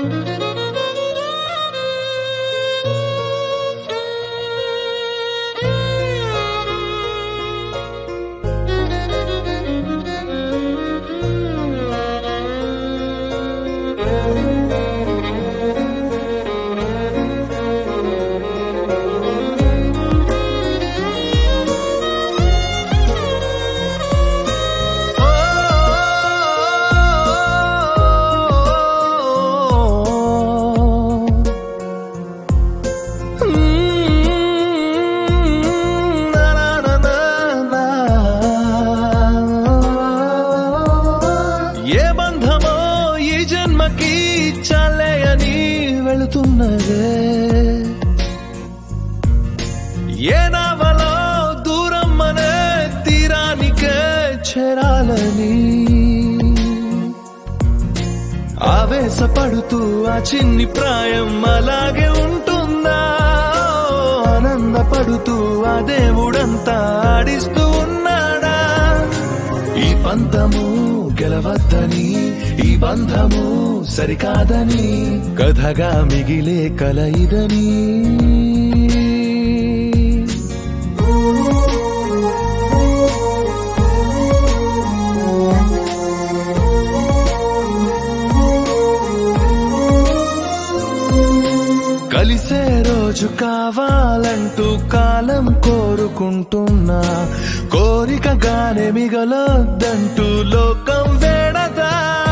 ఏ బంధమో ఈ జన్మకి చాలే అని వెళుతున్నదే ఏ నావలో దూరం అనే తీరానికే చేరాలని ఆవేశపడుతూ ఆ చిన్ని ప్రాయం అలాగే ఉంటుందా ఆనందపడుతూ ఆ దేవుడంతా ఆడిస్తూ ఉన్నాడా ఈ పంతము గెలవద్దని ఈ బంధము సరికాదని కథగా మిగిలే కల ఇదని కలిసే రోజు కావాలంటూ కాలం కోరుకుంటున్నా కోరికగానే మిగలొద్దంటూ లోకం వేడదా